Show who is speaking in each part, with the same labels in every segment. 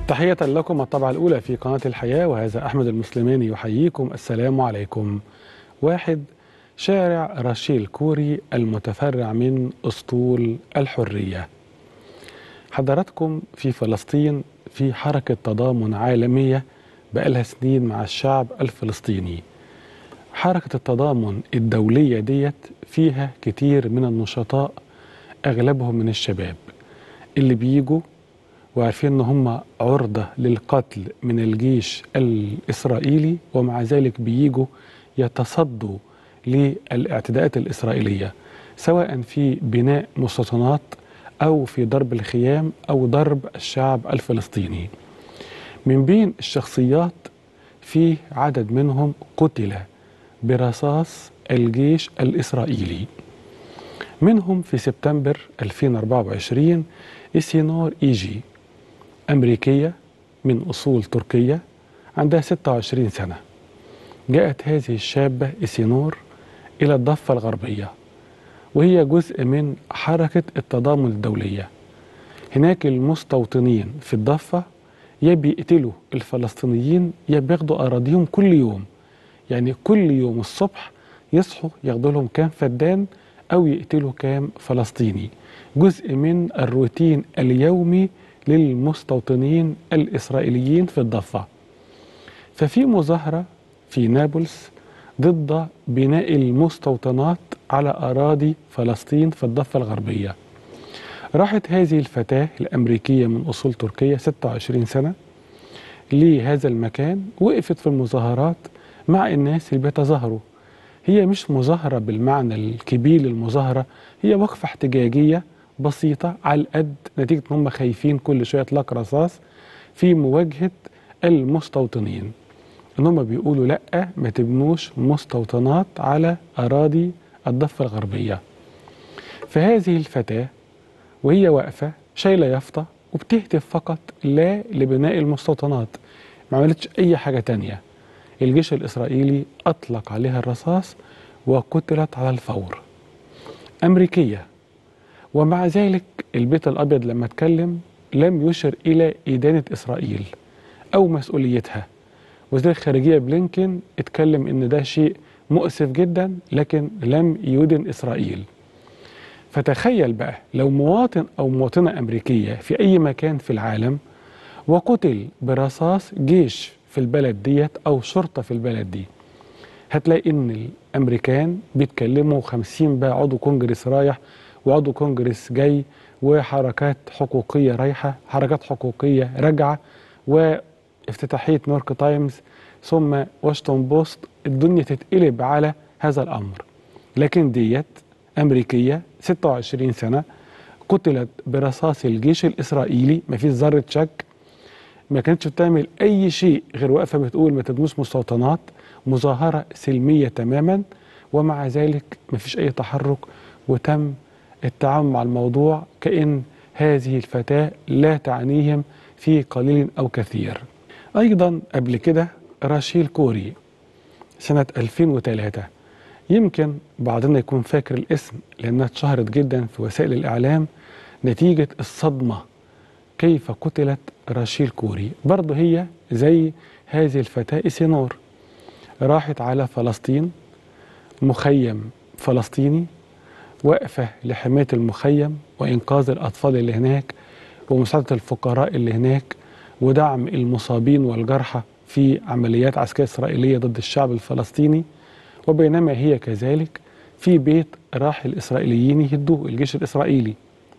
Speaker 1: تحية لكم الطبعة الأولى في قناة الحياة وهذا أحمد المسلماني يحييكم السلام عليكم واحد شارع راشيل كوري المتفرع من أسطول الحرية حضراتكم في فلسطين في حركة تضامن عالمية بقالها سنين مع الشعب الفلسطيني حركة التضامن الدولية ديت فيها كتير من النشطاء أغلبهم من الشباب اللي بيجوا وعارفين ان هم عرضة للقتل من الجيش الإسرائيلي ومع ذلك بيجوا يتصدوا للاعتداءات الإسرائيلية سواء في بناء مستوطنات أو في ضرب الخيام أو ضرب الشعب الفلسطيني من بين الشخصيات في عدد منهم قتل برصاص الجيش الإسرائيلي منهم في سبتمبر 2024 إسينور إيجي أمريكية من أصول تركية عندها 26 سنة جاءت هذه الشابة إسينور إلى الضفة الغربية وهي جزء من حركة التضامن الدولية هناك المستوطنين في الضفة يا بيقتلوا الفلسطينيين يا بياخدوا أراضيهم كل يوم يعني كل يوم الصبح يصحوا ياخدوا لهم كام فدان أو يقتلوا كام فلسطيني جزء من الروتين اليومي للمستوطنين الإسرائيليين في الضفة ففي مظاهرة في نابلس ضد بناء المستوطنات على أراضي فلسطين في الضفة الغربية راحت هذه الفتاة الأمريكية من أصول تركية 26 سنة لهذا المكان وقفت في المظاهرات مع الناس اللي بيتظاهروا هي مش مظاهرة بالمعنى الكبير للمظاهرة هي وقفة احتجاجية بسيطة على القد نتيجة ان هم خايفين كل شوية اطلاق رصاص في مواجهة المستوطنين ان هم بيقولوا لا ما تبنوش مستوطنات على اراضي الضفة الغربية فهذه الفتاة وهي واقفة شايلة يافطة وبتهتف فقط لا لبناء المستوطنات ما عملتش اي حاجة تانية الجيش الإسرائيلي أطلق عليها الرصاص وقتلت على الفور أمريكية ومع ذلك البيت الأبيض لما اتكلم لم يشر إلى إدانة إسرائيل أو مسؤوليتها وزير الخارجية بلينكن اتكلم إن ده شيء مؤسف جدا لكن لم يدن إسرائيل فتخيل بقى لو مواطن أو مواطنة أمريكية في أي مكان في العالم وقتل برصاص جيش في البلد ديت او شرطه في البلد دي هتلاقي ان الامريكان بيتكلموا 50 بقى عضو كونجرس رايح وعضو كونجرس جاي وحركات حقوقيه رايحه حركات حقوقيه راجعه وافتتاحيه نيويورك تايمز ثم واشنطن بوست الدنيا تتقلب على هذا الامر لكن ديت امريكيه 26 سنه قتلت برصاص الجيش الاسرائيلي مفيش ذره شك ما كانتش بتعمل اي شيء غير واقفه بتقول ما تبنوش مستوطنات مظاهره سلميه تماما ومع ذلك ما فيش اي تحرك وتم التعامل مع الموضوع كان هذه الفتاه لا تعنيهم في قليل او كثير. ايضا قبل كده راشيل كوري سنه 2003 يمكن بعضنا يكون فاكر الاسم لانها اتشهرت جدا في وسائل الاعلام نتيجه الصدمه كيف قتلت راشيل كوري برضه هي زي هذه الفتاة إسينور راحت على فلسطين مخيم فلسطيني واقفة لحماية المخيم وإنقاذ الأطفال اللي هناك ومساعدة الفقراء اللي هناك ودعم المصابين والجرحى في عمليات عسكرية إسرائيلية ضد الشعب الفلسطيني وبينما هي كذلك في بيت راح الإسرائيليين يهدوه الجيش الإسرائيلي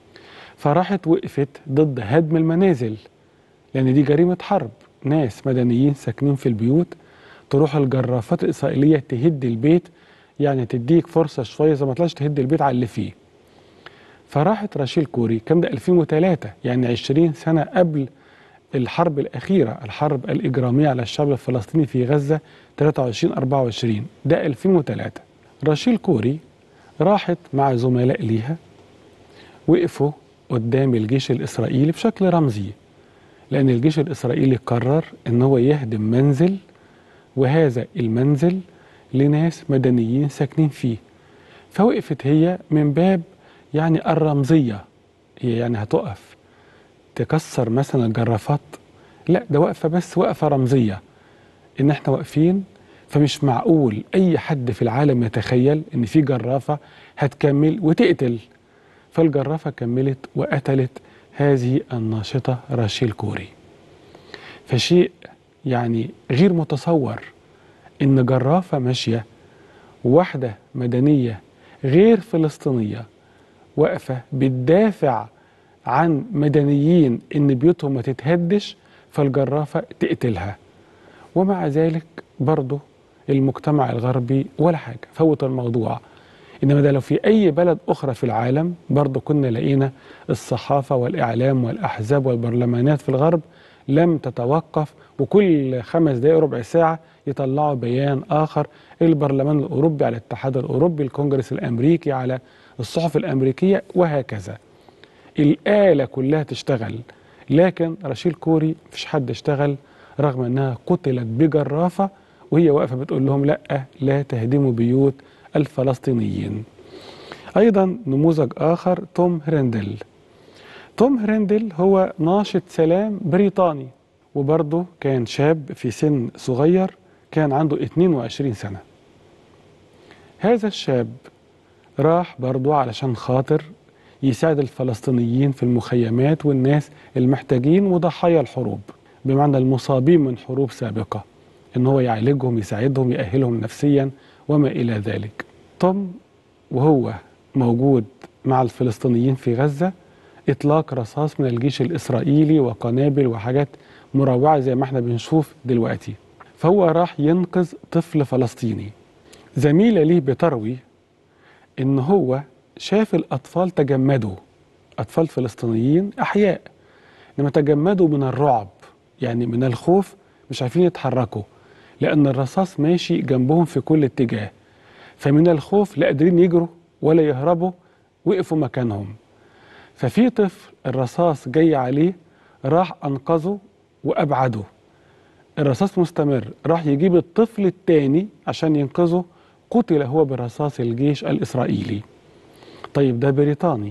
Speaker 1: فراحت وقفت ضد هدم المنازل لأن دي جريمة حرب ناس مدنيين ساكنين في البيوت تروح الجرافات الإسرائيلية تهد البيت يعني تديك فرصة شوية زي ما طلعش تهد البيت على اللي فيه فراحت راشيل كوري كان ده 2003 يعني 20 سنة قبل الحرب الأخيرة الحرب الإجرامية على الشعب الفلسطيني في غزة 23 24 ده 2003 راشيل كوري راحت مع زملاء ليها وقفوا قدام الجيش الإسرائيلي بشكل رمزي لأن الجيش الإسرائيلي قرر أن هو يهدم منزل وهذا المنزل لناس مدنيين ساكنين فيه فوقفت هي من باب يعني الرمزية هي يعني هتقف تكسر مثلا الجرافات لا ده وقفة بس وقفة رمزية إن إحنا واقفين فمش معقول أي حد في العالم يتخيل إن في جرافة هتكمل وتقتل فالجرافة كملت وقتلت هذه الناشطة راشيل كوري فشيء يعني غير متصور إن جرافة ماشية واحدة مدنية غير فلسطينية واقفة بتدافع عن مدنيين إن بيوتهم ما تتهدش فالجرافة تقتلها ومع ذلك برضه المجتمع الغربي ولا حاجة فوت الموضوع إنما ده لو في أي بلد أخرى في العالم برضه كنا لقينا الصحافة والإعلام والأحزاب والبرلمانات في الغرب لم تتوقف وكل خمس دقائق ربع ساعة يطلعوا بيان آخر البرلمان الأوروبي على الاتحاد الأوروبي الكونجرس الأمريكي على الصحف الأمريكية وهكذا الآلة كلها تشتغل لكن رشيل كوري مفيش حد اشتغل رغم أنها قتلت بجرافة وهي واقفة بتقول لهم لا لا تهدموا بيوت الفلسطينيين أيضا نموذج آخر توم هرندل توم هرندل هو ناشط سلام بريطاني وبرضه كان شاب في سن صغير كان عنده 22 سنة هذا الشاب راح برضه علشان خاطر يساعد الفلسطينيين في المخيمات والناس المحتاجين وضحايا الحروب بمعنى المصابين من حروب سابقة ان هو يعالجهم يساعدهم يأهلهم نفسيا وما إلى ذلك توم وهو موجود مع الفلسطينيين في غزة إطلاق رصاص من الجيش الإسرائيلي وقنابل وحاجات مروعة زي ما احنا بنشوف دلوقتي فهو راح ينقذ طفل فلسطيني زميلة ليه بتروي إن هو شاف الأطفال تجمدوا أطفال فلسطينيين أحياء لما تجمدوا من الرعب يعني من الخوف مش عارفين يتحركوا لأن الرصاص ماشي جنبهم في كل اتجاه فمن الخوف لا قادرين يجروا ولا يهربوا وقفوا مكانهم ففي طفل الرصاص جاي عليه راح أنقذه وأبعده الرصاص مستمر راح يجيب الطفل الثاني عشان ينقذه قتل هو برصاص الجيش الإسرائيلي طيب ده بريطاني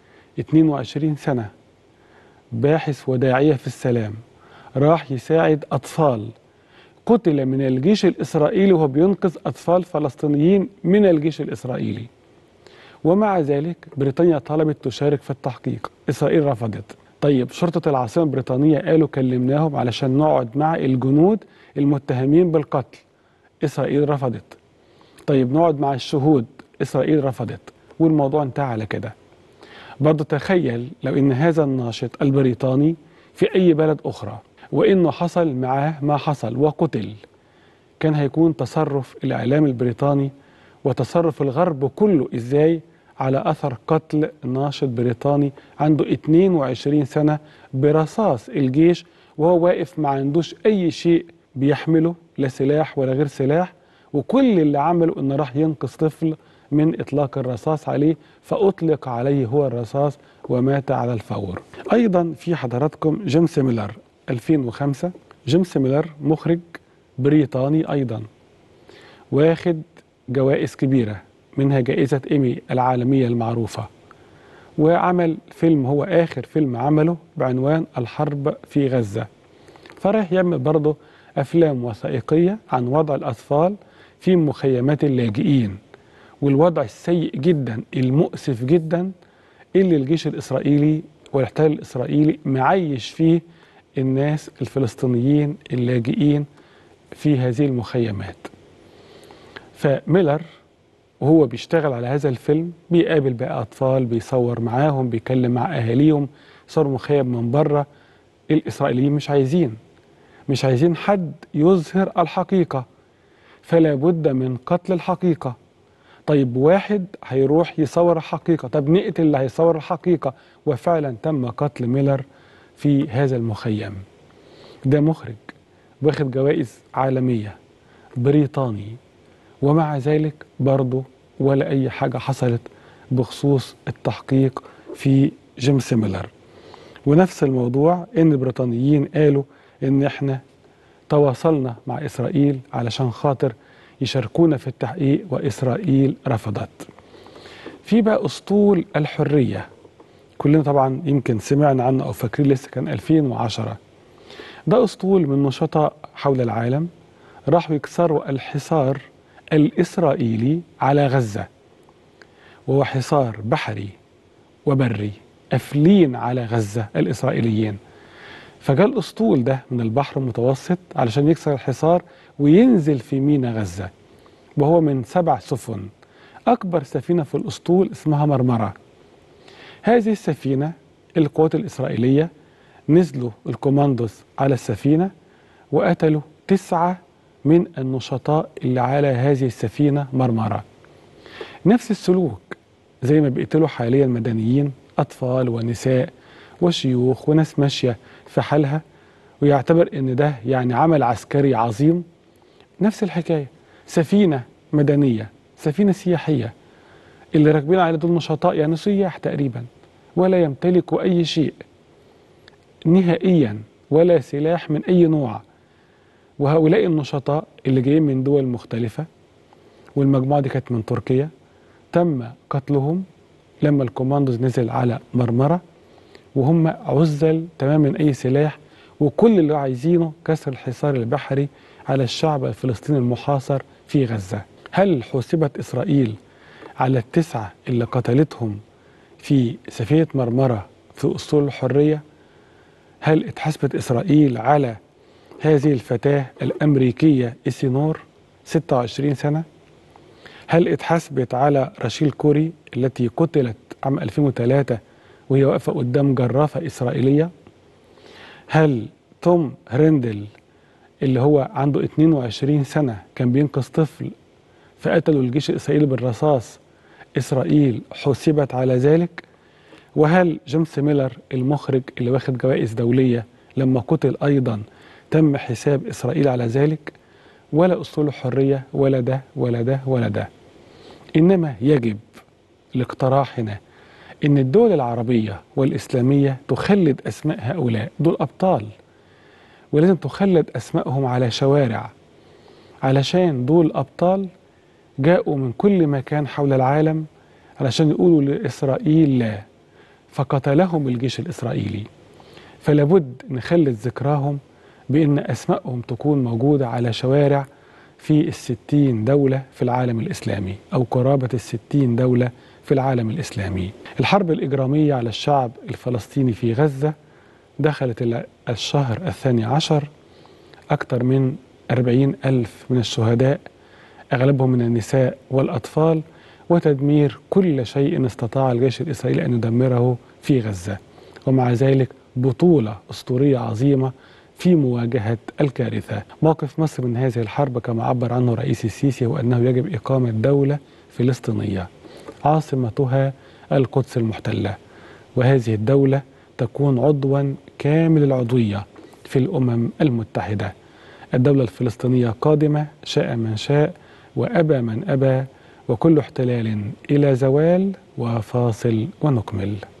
Speaker 1: 22 سنة باحث وداعية في السلام راح يساعد أطفال قتل من الجيش الإسرائيلي وهو بينقذ أطفال فلسطينيين من الجيش الإسرائيلي ومع ذلك بريطانيا طلبت تشارك في التحقيق إسرائيل رفضت طيب شرطة العاصمة البريطانية قالوا كلمناهم علشان نقعد مع الجنود المتهمين بالقتل إسرائيل رفضت طيب نقعد مع الشهود إسرائيل رفضت والموضوع انتهى على كده برضه تخيل لو ان هذا الناشط البريطاني في اي بلد اخرى وانه حصل معاه ما حصل وقتل كان هيكون تصرف الاعلام البريطاني وتصرف الغرب كله ازاي على اثر قتل ناشط بريطاني عنده 22 سنه برصاص الجيش وهو واقف ما عندوش اي شيء بيحمله لا سلاح ولا غير سلاح وكل اللي عمله انه راح ينقذ طفل من إطلاق الرصاص عليه فأطلق عليه هو الرصاص ومات على الفور أيضا في حضراتكم جيمس ميلر 2005 جيمس ميلر مخرج بريطاني أيضا واخد جوائز كبيرة منها جائزة إيمي العالمية المعروفة وعمل فيلم هو آخر فيلم عمله بعنوان الحرب في غزة فراح يعمل برضه أفلام وثائقية عن وضع الأطفال في مخيمات اللاجئين والوضع السيء جدا المؤسف جدا اللي الجيش الإسرائيلي والاحتلال الإسرائيلي معيش فيه الناس الفلسطينيين اللاجئين في هذه المخيمات فميلر وهو بيشتغل على هذا الفيلم بيقابل بقى أطفال بيصور معاهم بيكلم مع أهاليهم صار مخيم من بره الإسرائيليين مش عايزين مش عايزين حد يظهر الحقيقة فلا بد من قتل الحقيقة طيب واحد هيروح يصور الحقيقة طب نقتل اللي هيصور الحقيقة وفعلا تم قتل ميلر في هذا المخيم ده مخرج واخد جوائز عالمية بريطاني ومع ذلك برضه ولا أي حاجة حصلت بخصوص التحقيق في جيمس ميلر ونفس الموضوع ان البريطانيين قالوا ان احنا تواصلنا مع اسرائيل علشان خاطر يشاركونا في التحقيق وإسرائيل رفضت في بقى أسطول الحرية كلنا طبعا يمكن سمعنا عنه أو فاكرين لسه كان 2010 ده أسطول من نشطاء حول العالم راحوا يكسروا الحصار الإسرائيلي على غزة وهو حصار بحري وبري قافلين على غزة الإسرائيليين فجاء الأسطول ده من البحر المتوسط علشان يكسر الحصار وينزل في مينا غزة وهو من سبع سفن أكبر سفينة في الأسطول اسمها مرمرة هذه السفينة القوات الإسرائيلية نزلوا الكوماندوس على السفينة وقتلوا تسعة من النشطاء اللي على هذه السفينة مرمرة نفس السلوك زي ما بيقتلوا حاليا مدنيين أطفال ونساء وشيوخ وناس ماشية في حالها ويعتبر ان ده يعني عمل عسكري عظيم نفس الحكاية سفينة مدنية سفينة سياحية اللي راكبين على دول نشطاء يعني سياح تقريبا ولا يمتلكوا أي شيء نهائيا ولا سلاح من أي نوع وهؤلاء النشطاء اللي جايين من دول مختلفة والمجموعة دي كانت من تركيا تم قتلهم لما الكوماندوز نزل على مرمرة وهم عزل تماما من أي سلاح وكل اللي عايزينه كسر الحصار البحري على الشعب الفلسطيني المحاصر في غزة هل حسبت إسرائيل على التسعة اللي قتلتهم في سفينة مرمرة في أسطول الحرية هل اتحسبت إسرائيل على هذه الفتاة الأمريكية إسينور 26 سنة هل اتحسبت على رشيل كوري التي قتلت عام 2003 وهي واقفة قدام جرافة إسرائيلية هل توم هرندل اللي هو عنده 22 سنة كان بينقذ طفل فقتلوا الجيش الإسرائيلي بالرصاص إسرائيل حسبت على ذلك وهل جيمس ميلر المخرج اللي واخد جوائز دولية لما قتل أيضا تم حساب إسرائيل على ذلك ولا أسطول الحرية ولا ده ولا ده ولا ده إنما يجب لاقتراحنا إن الدول العربية والإسلامية تخلد أسماء هؤلاء دول أبطال ولازم تخلد أسمائهم على شوارع علشان دول أبطال جاءوا من كل مكان حول العالم علشان يقولوا لإسرائيل لا فقتلهم الجيش الإسرائيلي فلابد نخلد ذكراهم بأن أسمائهم تكون موجودة على شوارع في الستين دولة في العالم الإسلامي أو قرابة الستين دولة في العالم الإسلامي الحرب الإجرامية على الشعب الفلسطيني في غزة دخلت الشهر الثاني عشر أكثر من أربعين ألف من الشهداء أغلبهم من النساء والأطفال وتدمير كل شيء استطاع الجيش الإسرائيلي أن يدمره في غزة ومع ذلك بطولة أسطورية عظيمة في مواجهة الكارثة موقف مصر من هذه الحرب كما عبر عنه رئيس السيسي هو أنه يجب إقامة دولة فلسطينية عاصمتها القدس المحتلة وهذه الدولة تكون عضوا كامل العضوية في الأمم المتحدة الدولة الفلسطينية قادمة شاء من شاء وأبى من أبى وكل احتلال إلى زوال وفاصل ونكمل